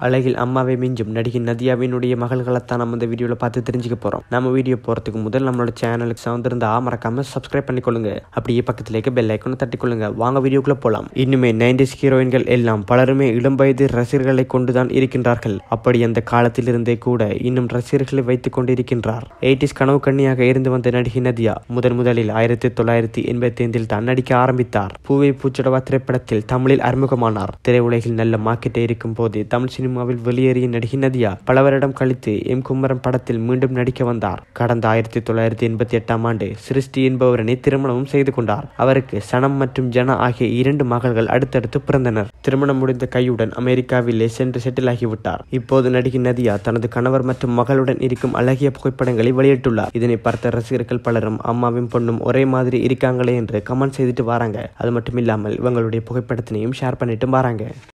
அழகில் அம்மாவை மிஞ்சும் நடிகை நதியாவினுடைய மகள்களைத்தான் நம்ம இந்த வீடியோவில் பார்த்து தெரிஞ்சுக்க போகிறோம் நம்ம வீடியோ போகிறதுக்கு முதல் நம்மளோட சேனலுக்கு சவுந்திருந்தா மறக்காம சப்ஸ்கிரைப் பண்ணிக்கொள்ளுங்க அப்படியே பக்கத்துல இருக்க பெல் ஐக்கனை தட்டிக்கொள்ளுங்க வாங்க வீடியோக்குள்ள போகலாம் இன்னுமே நைன்டிஸ் ஹீரோயின்கள் எல்லாம் பலருமே இளம் வயது ரசிகர்களை கொண்டுதான் இருக்கின்றார்கள் அப்படி அந்த காலத்திலிருந்தே கூட இன்னும் ரசிகர்களை வைத்துக் கொண்டிருக்கின்றார் எயிட்டிஸ் கனவு கண்ணியாக இருந்து வந்த நடிகை நதியா முதன் முதலில் ஆயிரத்தி தொள்ளாயிரத்தி எண்பத்தி ஐந்தில் தான் நடிக்க ஆரம்பித்தார் பூவை பூச்சடவா திரைப்படத்தில் தமிழில் அறிமுகமானார் திரையுலகில் நல்ல மார்க்கெட்டை இருக்கும் போது தமிழ் சினிமாவில் வெளியேறிய நடிகை நதியா பல வருடம் கழித்து எம் குமரன் படத்தில் மீண்டும் நடிக்க வந்தார் கடந்த ஆயிரத்தி தொள்ளாயிரத்தி எண்பத்தி எட்டாம் ஆண்டு சிருஷ்டி என்பவரனை திருமணமும் செய்து கொண்டார் அவருக்கு சனம் மற்றும் ஜன ஆகிய இரண்டு மகள்கள் அடுத்தடுத்து பிறந்தனர் திருமணம் முடிந்த கையுடன் அமெரிக்காவிலே சென்று செட்டில் ஆகிவிட்டார் இப்போது நடிகை நதியா தனது கணவர் மற்றும் மகளுடன் இருக்கும் அழகிய புகைப்படங்களை வெளியிட்டுள்ளார் இதனை பார்த்த ரசிகர்கள் பலரும் அம்மாவும் பொண்ணும் ஒரே மாதிரி இருக்காங்களே என்று கமெண்ட் செய்துட்டு வராங்க அது மட்டும் இல்லாமல் இவங்களுடைய புகைப்படத்தினையும் ஷேர் பண்ணிட்டு வராங்க